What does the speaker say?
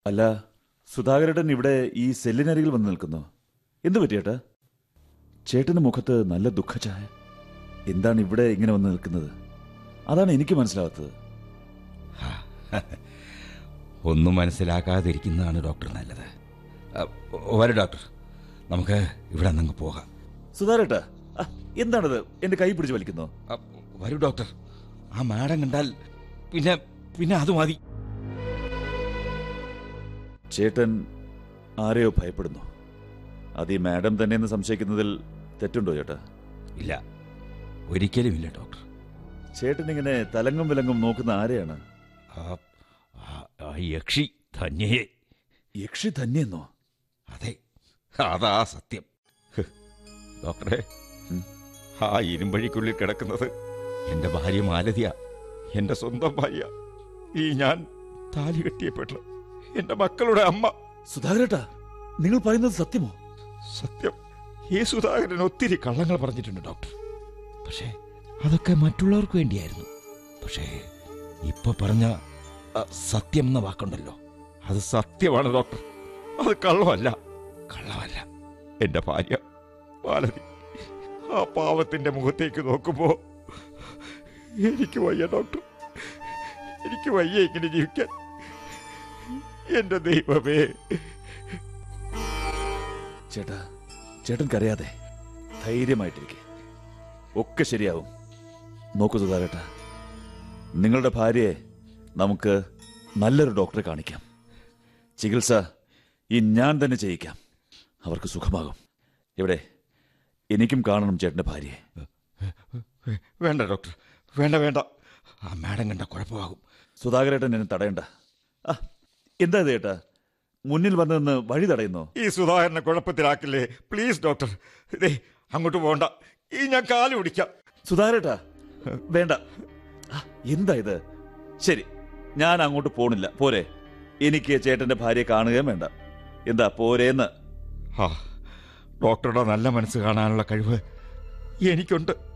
അല്ല സുധാകരേട്ടൻ ഇവിടെ ഈ സെല്ലിനരികിൽ വന്ന് നിൽക്കുന്നു എന്തു പറ്റിയേട്ടാ ചേട്ടന്റെ മുഖത്ത് നല്ല ദുഃഖഛായ എന്താണ് ഇവിടെ ഇങ്ങനെ വന്ന് നിൽക്കുന്നത് അതാണ് എനിക്ക് മനസ്സിലാവാത്തത് ഒന്നും മനസ്സിലാക്കാതിരിക്കുന്നതാണ് ഡോക്ടർ നല്ലത് ആ, വരൂ ഡോക്ടർ നമുക്ക് ഇവിടെ നിന്ന് പോകാം സുധാകരേട്ടാ ആ, എന്താണിത് എന്റെ കൈ പിടിച്ച് വലിക്കുന്നു ആ, വരൂ ഡോക്ടർ ആ മാഡം കണ്ടാൽ പിന്നെ പിന്നെ അത് മതി ചേട്ടൻ ആരെയോ ഭയപ്പെടുന്നു അത് ഈ മാഡം തന്നെയെന്ന് സംശയിക്കുന്നതിൽ തെറ്റുണ്ടോ ചേട്ടാ ഇല്ല ഒരിക്കലുമില്ല ഡോക്ടർ ചേട്ടൻ ഇങ്ങനെ തലങ്ങും വിലങ്ങും നോക്കുന്ന ആരെയാണ് ആ ആ- ആ യക്ഷി ധന്യയെ യക്ഷി തന്നെയെന്നോ അതെ അതാ സത്യം ഹ്, ഡോക്ടറെ ഉം. ആ ഇരുമ്പഴിക്കുള്ളിൽ കിടക്കുന്നത് എന്റെ ഭാര്യ മാലതിയ എന്റെ സ്വന്തം ഭാര്യ ഈ ഞാൻ താലി കെട്ടിയ പെണ്ണ് എന്റെ മക്കളുടെ അമ്മ സുധാകരേട്ടാ നിങ്ങൾ പറയുന്നത് സത്യമോ സത്യം ഈ സുധാകരൻ ഒത്തിരി കള്ളങ്ങൾ പറഞ്ഞിട്ടുണ്ട് ഡോക്ടർ പക്ഷേ അതൊക്കെ മറ്റുള്ളവർക്ക് വേണ്ടിയായിരുന്നു പക്ഷേ ഇപ്പൊ പറഞ്ഞ ആ, സത്യം എന്ന വാക്കുണ്ടല്ലോ അത് സത്യമാണ് ഡോക്ടർ അത് കള്ളമല്ല കള്ളമല്ല എന്റെ ഭാര്യ മാലതി ആ പാവത്തിന്റെ മുഖത്തേക്ക് നോക്കുമ്പോ എനിക്ക് വയ്യ ഡോക്ടർ എനിക്ക് വയ്യ ഇങ്ങനെ ജീവിക്കാൻ എന്റെ ദൈവമേ ചേട്ടാ ചേട്ടൻ കരയാതെ ധൈര്യമായിട്ടിരിക്കെ ഒക്കെ ശരിയാവും നോക്കൂ സുധാകരേട്ടാ നിങ്ങളുടെ ഭാര്യയെ നമുക്ക് നല്ലൊരു ഡോക്ടറെ കാണിക്കാം ചികിത്സ ഈ ഞാൻ തന്നെ ചെയ്യിക്കാം അവർക്ക് സുഖമാകും എവിടെ എനിക്കും കാണണം ചേട്ടന്റെ ഭാര്യയെ വേ- വേണ്ട ഡോക്ടർ വേണ്ട വേണ്ട ആ മാഡം കണ്ട കുഴപ്പമാകും സുധാകരേട്ടൻ എന്നെ തടയണ്ട ആ എന്താ ഇത് ചേട്ടാ മുന്നിൽ വന്നു നിന്ന് വഴി തടയുന്നോ ഈ സുധാകരനെ കുഴപ്പത്തിലാക്കില്ലേ പ്ലീസ് ഡോക്ടർ ദേ അങ്ങോട്ട് പോകണ്ട ഈ ഞാൻ കാല് പിടിക്കാം സുധാകരേട്ടാ വേണ്ട ആ, എന്താ ഇത് ശരി ഞാൻ അങ്ങോട്ട് പോണില്ല പോരെ എനിക്ക് ചേട്ടന്റെ ഭാര്യയെ കാണുകയും വേണ്ട എന്താ പോരേന്ന് ആ ഡോക്ടറുടെ നല്ല മനസ്സ് കാണാനുള്ള കഴിവ് എനിക്കുണ്ട്